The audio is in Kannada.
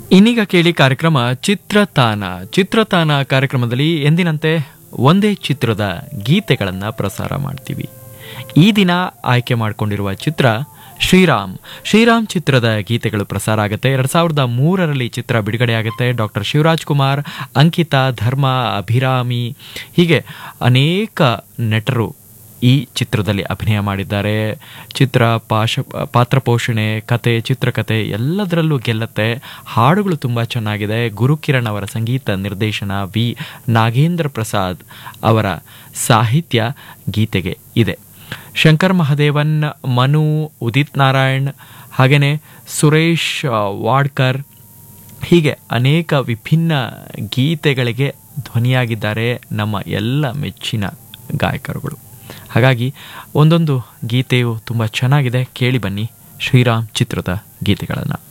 ಇನ್ನೀಗ ಕೇಳಿ ಕಾರ್ಯಕ್ರಮ ಚಿತ್ರತಾನ ಚಿತ್ರತಾನ ಕಾರ್ಯಕ್ರಮದಲ್ಲಿ ಎಂದಿನಂತೆ ಒಂದೇ ಚಿತ್ರದ ಗೀತೆಗಳನ್ನು ಪ್ರಸಾರ ಮಾಡ್ತೀವಿ ಈ ದಿನ ಆಯ್ಕೆ ಮಾಡಿಕೊಂಡಿರುವ ಚಿತ್ರ ಶ್ರೀರಾಮ್ ಶ್ರೀರಾಮ್ ಚಿತ್ರದ ಗೀತೆಗಳು ಪ್ರಸಾರ ಆಗುತ್ತೆ ಎರಡು ಸಾವಿರದ ಮೂರರಲ್ಲಿ ಚಿತ್ರ ಬಿಡುಗಡೆ ಆಗುತ್ತೆ ಡಾಕ್ಟರ್ ಶಿವರಾಜ್ ಕುಮಾರ್ ಅಂಕಿತಾ ಧರ್ಮ ಅಭಿರಾಮಿ ಹೀಗೆ ಅನೇಕ ನಟರು ಈ ಚಿತ್ರದಲ್ಲಿ ಅಭಿನಯ ಮಾಡಿದ್ದಾರೆ ಚಿತ್ರ ಪಾಶ ಪಾತ್ರ ಪೋಷಣೆ ಕತೆ ಚಿತ್ರಕಥೆ ಎಲ್ಲದರಲ್ಲೂ ಗೆಲ್ಲತ್ತೆ ಹಾಡುಗಳು ತುಂಬ ಚೆನ್ನಾಗಿದೆ ಗುರುಕಿರಣ್ ಅವರ ಸಂಗೀತ ನಿರ್ದೇಶನ ವಿ ನಾಗೇಂದ್ರ ಪ್ರಸಾದ್ ಅವರ ಸಾಹಿತ್ಯ ಗೀತೆಗೆ ಇದೆ ಶಂಕರ್ ಮಹದೇವನ್ ಮನು ಉದಿತ್ ನಾರಾಯಣ್ ಹಾಗೆಯೇ ಸುರೇಶ್ ಆ, ವಾಡ್ಕರ್ ಹೀಗೆ ಅನೇಕ ವಿಭಿನ್ನ ಗೀತೆಗಳಿಗೆ ಧ್ವನಿಯಾಗಿದ್ದಾರೆ ನಮ್ಮ ಎಲ್ಲ ಮೆಚ್ಚಿನ ಗಾಯಕರುಗಳು ಹಾಗಾಗಿ ಒಂದೊಂದು ಗೀತೆಯು ತುಂಬ ಚೆನ್ನಾಗಿದೆ ಕೇಳಿ ಬನ್ನಿ ಶ್ರೀರಾಮ್ ಚಿತ್ರದ ಗೀತೆಗಳನ್ನು